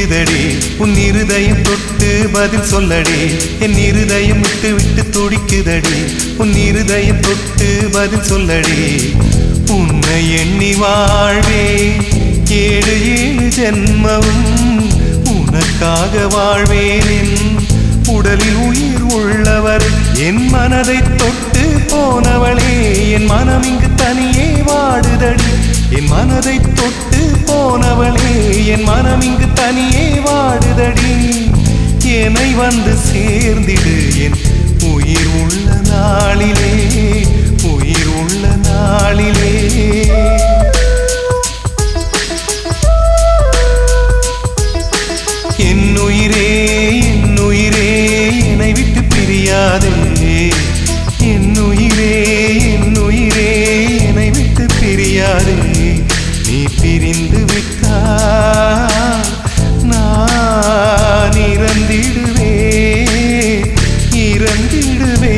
துடிக்குதடி உன் இருதயம் தொட்டு பதில் சொல்லடி என் இருதயம் விட்டு விட்டு துடிக்குதடி உன் இருதயம் தொட்டு பதில் சொல்லடி உன்னை எண்ணி வாழ்வே ஏழு ஏழு ஜென்மவும் உனக்காக வாழ்வேன் உடலில் உயிர் உள்ளவர் என் மனதை தொட்டு போனவளே என் மனம் இங்கு தனியே வாடுதடி என் மனதை தொட்டு போனவளே என் மனம் இங்கு தனியே வாடுதடி என்னை வந்து சேர்ந்திடு என் உயிர் உள்ள நாளிலே உயிர் உள்ள நாளிலே என் உயிரே என் உயிரே என்னை விட்டு பிரியாதே என் உயிரே என் உயிரே என்னை விட்டு பிரியாதே நீ பிரிந்து விட்டால் நான் இறந்திடுவே இறந்திடுவே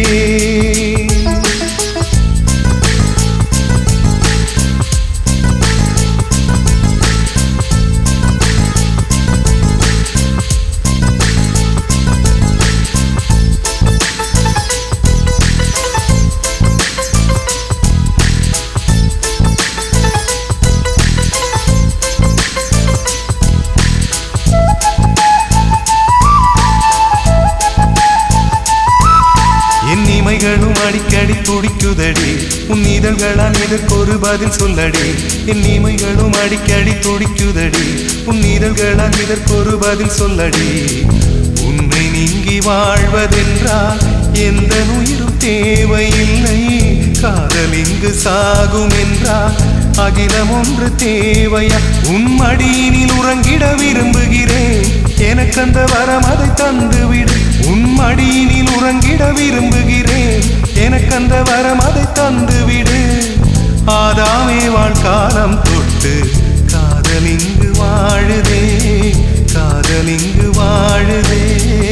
என் இமைகளும் அடிக்கடி துடிக்குதடி உன் இதழ்களால் இதற்கொரு பதில் சொல்லடி என் இமைகளும் அடிக்கடி துடிக்குதடி உன் இதழ்களால் இதற்கொரு பதில் சொல்லடி உன்னை நீங்கி வாழ்வதென்றால் எந்த உயிரும் தேவையில்லை காதல் இங்கு சாகும் என்றால் அகிலம் ஒன்று தேவையா உன் மடியினில் உறங்கிட விரும்புகிறேன் எனக்கு அந்த வரம் அதை தந்துவிடு உன் மடியினில் உறங்கிட விரும்புகிறேன் எனக்கு அந்த வரம் அதை தந்துவிடு ஆதாமே வாழ்காலம் தொட்டு காதல் இங்கு வாழுதே காதல் இங்கு வாழுதே